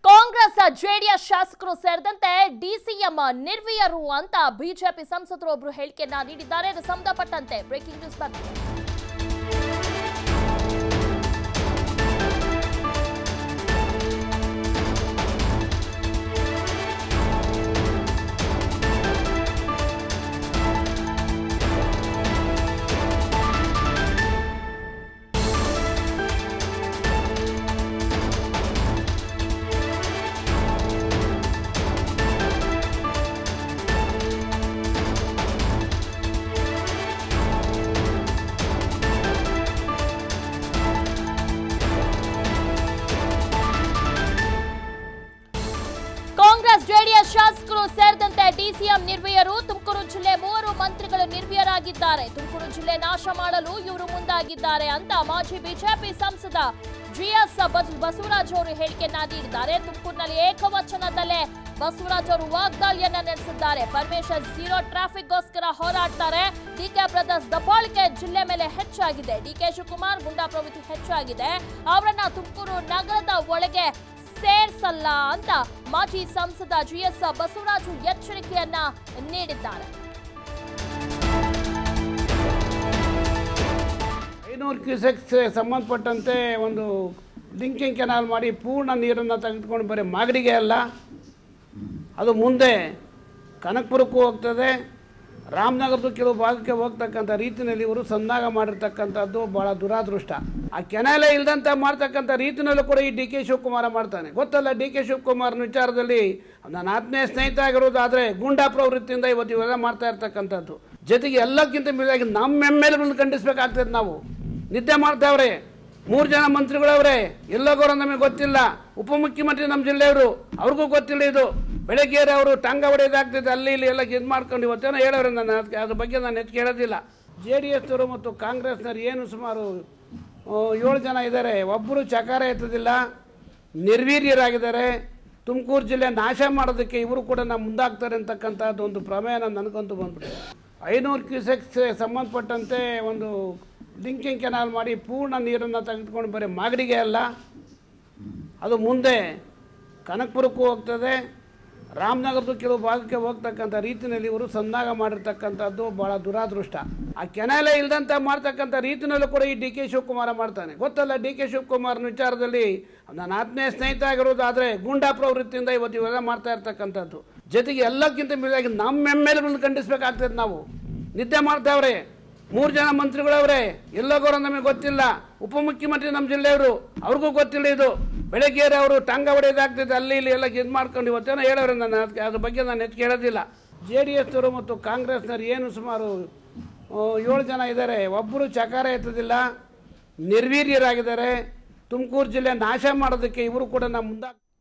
Congress JDS ಶಾಸಕರು ಸೇರಿದಂತೆ DCM ನಿರ್ವೀಯರು ಅಂತ ಬಿಜೆಪಿ ಸಂಸದರು ಒಬ್ಬರು ಹೇಳಿಕೆಯನ್ನ ನೀಡಿದ್ದಾರೆ ಇದು ಸಂಬಂಧಪಟ್ಟಂತೆ ಬ್ರೇಕಿಂಗ್ ನ್ಯೂಸ್ ಬಂದಿದೆ ಕಾಂಗ್ರೆಸ್ ಜೆಡಿಎಸ್ ಶಾಸಕರು ಸೇರಿದಂತೆ ಡಿಸಿಎಂ ನಿರ್ವೀಯರು ತುಮಕೂರು ಜಿಲ್ಲೆ ಮೂವರು ಮಂತ್ರಿಗಳು ನಿರ್ವೀಯರಾಗಿದ್ದಾರೆ ತುಮಕೂರು ಜಿಲ್ಲೆ ನಾಶ ಮಾಡಲು ಇವರು ಮುಂದಾಗಿದ್ದಾರೆ ಅಂತ ಮಾಜಿ ಬಿಜೆಪಿ ಸಂಸದ ಜಿಎಸ್ ಬಸವರಾಜ್ ಅವರು ಹೇಳಿಕೆಯನ್ನ ನೀಡಿದ್ದಾರೆ ತುಮಕೂರಿನಲ್ಲಿ ಏಕವಚನದಲ್ಲೇ ಬಸವರಾಜ್ ಅವರು ವಾಗ್ದಾಳಿಯನ್ನ ನಡೆಸಿದ್ದಾರೆ ಪರಮೇಶ್ವರ್ ಝೀರೋ ಟ್ರಾಫಿಕ್ಗೋಸ್ಕರ ಹೋರಾಡ್ತಾರೆ ಡಿಕೆ ಬ್ರದರ್ಸ್ ದಬ್ಬಾಳಿಕೆ ಜಿಲ್ಲೆ ಮೇಲೆ ಹೆಚ್ಚಾಗಿದೆ ಡಿಕೆ ಶಿವಕುಮಾರ್ ಗುಂಡಾ ಪ್ರವೃತ್ತಿ ಹೆಚ್ಚಾಗಿದೆ ಅವರನ್ನ ತುಮಕೂರು ನಗರದ ಒಳಗೆ ಸೇರ್ಸಲ್ಲ ಅಂತ ಮಾಜಿ ಸಂಸದ ಜಿಎಸ್ ಬಸವರಾಜು ಎಚ್ಚರಿಕೆಯನ್ನ ನೀಡಿದ್ದಾರೆ ಐನೂರು ಕ್ಯೂಸೆಕ್ಸ್ ಸಂಬಂಧಪಟ್ಟಂತೆ ಒಂದು ಲಿಂಕಿಂಗ್ ಕೆನಾಲ್ ಮಾಡಿ ಪೂರ್ಣ ನೀರನ್ನು ತೆಗೆದುಕೊಂಡು ಬರೀ ಮಾಗಡಿಗೆ ಅಲ್ಲ ಅದು ಮುಂದೆ ಕನಕಪುರಕ್ಕೂ ಹೋಗ್ತದೆ ರಾಮನಗರದ ಕೆಲವು ಭಾಗಕ್ಕೆ ಹೋಗ್ತಕ್ಕಂಥ ರೀತಿಯಲ್ಲಿ ಇವರು ಸಂದಾಗ ಮಾಡಿರ್ತಕ್ಕಂಥದ್ದು ಭಾಳ ದುರಾದೃಷ್ಟ ಆ ಕೆನಾಲೇ ಇಲ್ದಂತೆ ಮಾಡ್ತಕ್ಕಂಥ ರೀತಿನಲ್ಲೂ ಕೂಡ ಈ ಡಿ ಕೆ ಶಿವಕುಮಾರ ಮಾಡ್ತಾನೆ ಗೊತ್ತಲ್ಲ ಡಿ ಕೆ ಶಿವಕುಮಾರ್ನ ವಿಚಾರದಲ್ಲಿ ನನ್ನ ಆತ್ಮೀಯ ಸ್ನೇಹಿತ ಆಗಿರೋದಾದರೆ ಗೂಂಡಾ ಪ್ರವೃತ್ತಿಯಿಂದ ಇವತ್ತು ಇವೆಲ್ಲ ಮಾಡ್ತಾ ಇರ್ತಕ್ಕಂಥದ್ದು ಜೊತೆಗೆ ಎಲ್ಲಕ್ಕಿಂತ ಮಿಗಿಲಾಗಿ ನಮ್ಮ ಎಮ್ ಎಲ್ ಖಂಡಿಸ್ಬೇಕಾಗ್ತದೆ ನಾವು ನಿದ್ದೆ ಮಾಡ್ತಾವ್ರೆ ಮೂರು ಜನ ಮಂತ್ರಿಗಳವ್ರೆ ಎಲ್ಲೋಗೋರು ನಮಗೆ ಗೊತ್ತಿಲ್ಲ ಉಪಮುಖ್ಯಮಂತ್ರಿ ನಮ್ಮ ಜಿಲ್ಲೆಯವರು ಅವ್ರಿಗೂ ಗೊತ್ತಿಲ್ಲ ಇದು ಬೆಳಗ್ಗೆ ಅವರು ಟಂಗ ಹೊಡೆಯೋದಾಗ್ತದೆ ಅಲ್ಲಿ ಇಲ್ಲಿ ಎಲ್ಲ ಇದು ಮಾಡ್ಕೊಂಡು ಇವತ್ತೇನೋ ಹೇಳೋರು ನಾನು ಅದಕ್ಕೆ ಅದ್ರ ಬಗ್ಗೆ ನಾನು ಹೆಚ್ಚು ಕೇಳೋದಿಲ್ಲ ಜೆ ಡಿ ಎಸ್ನವರು ಮತ್ತು ಕಾಂಗ್ರೆಸ್ನವರು ಏನು ಸುಮಾರು ಆ, ಏಳು ಜನ ಇದ್ದಾರೆ ಒಬ್ಬರು ಚಕಾರ ಎತ್ತದಿಲ್ಲ ನಿರ್ವೀರ್ಯರಾಗಿದ್ದಾರೆ ತುಮಕೂರು ಜಿಲ್ಲೆ ನಾಶ ಮಾಡೋದಕ್ಕೆ ಇವರು ಕೂಡ ನಾವು ಮುಂದಾಗ್ತಾರೆ ಅಂತಕ್ಕಂಥದ್ದು ಒಂದು ಪ್ರಮೇಯ ನನಗಂತೂ ಬಂದ್ಬಿಟ್ಟಿದೆ ಐನೂರು ಕ್ಯೂಸೆಕ್ಸ್ ಸಂಬಂಧಪಟ್ಟಂತೆ ಒಂದು ಲಿಂಕಿಂಗ್ ಕೆನಾಲ್ ಮಾಡಿ ಪೂರ್ಣ ನೀರನ್ನು ತೆಗೆದುಕೊಂಡು ಬರೀ ಮಾಗಡಿಗೆ ಅಲ್ಲ ಅದು ಮುಂದೆ ಕನಕಪುರಕ್ಕೂ ಹೋಗ್ತದೆ ರಾಮನಗರದ ಕೆಲವು ಭಾಗಕ್ಕೆ ಹೋಗ್ತಕ್ಕಂಥ ರೀತಿಯಲ್ಲಿ ಇವರು ಸಂದಾಗ ಮಾಡಿರ್ತಕ್ಕಂಥದ್ದು ಭಾಳ ದುರಾದೃಷ್ಟ ಆ ಕೆನಾಲೇ ಇಲ್ದಂತೆ ಮಾಡ್ತಕ್ಕಂಥ ರೀತಿನಲ್ಲೂ ಕೂಡ ಈ ಡಿ ಕೆ ಶಿವಕುಮಾರ ಮಾಡ್ತಾನೆ ಗೊತ್ತಲ್ಲ ಡಿ ಕೆ ಶಿವಕುಮಾರ್ನ ವಿಚಾರದಲ್ಲಿ ನನ್ನ ಆತ್ಮೀಯ ಸ್ನೇಹಿತ ಆಗಿರೋದಾದರೆ ಗೂಂಡಾ ಪ್ರವೃತ್ತಿಯಿಂದ ಇವತ್ತು ಇವೆಲ್ಲ ಮಾಡ್ತಾ ಇರ್ತಕ್ಕಂಥದ್ದು ಜೊತೆಗೆ ಎಲ್ಲಕ್ಕಿಂತ ಮಿಗಿಲಾಗಿ ನಮ್ಮ ಎಮ್ ಎಲ್ ಖಂಡಿಸ್ಬೇಕಾಗ್ತದೆ ನಾವು ನಿದ್ದೆ ಮಾಡ್ತಾವ್ರೆ ಮೂರು ಜನ ಮಂತ್ರಿಗಳವ್ರೆ ಎಲ್ಲೋಗೋರು ನಮಗೆ ಗೊತ್ತಿಲ್ಲ ಉಪಮುಖ್ಯಮಂತ್ರಿ ನಮ್ಮ ಜಿಲ್ಲೆಯವರು ಅವ್ರಿಗೂ ಗೊತ್ತಿಲ್ಲ ಇದು ಬೆಳಗ್ಗೆ ಅವರು ಟಂಗ ಹೊಡೆಯೋದಾಗ್ತದೆ ಅಲ್ಲಿ ಇಲ್ಲಿ ಎಲ್ಲ ಇದು ಮಾಡ್ಕೊಂಡು ಇವತ್ತೇನೋ ಹೇಳೋರು ನಾನು ಅದಕ್ಕೆ ಅದ್ರ ಬಗ್ಗೆ ನಾನು ಹೆಚ್ಚು ಕೇಳೋದಿಲ್ಲ ಜೆ ಡಿ ಎಸ್ನವರು ಮತ್ತು ಕಾಂಗ್ರೆಸ್ನವರು ಏನು ಸುಮಾರು ಆ, ಏಳು ಜನ ಇದ್ದಾರೆ ಒಬ್ಬರು ಚಕಾರ ಎತ್ತದಿಲ್ಲ ನಿರ್ವೀರ್ಯರಾಗಿದ್ದಾರೆ ತುಮಕೂರು ಜಿಲ್ಲೆ ನಾಶ ಮಾಡೋದಕ್ಕೆ ಇವರು ಕೂಡ ನಮ್ಮ ಮುಂದಾಗ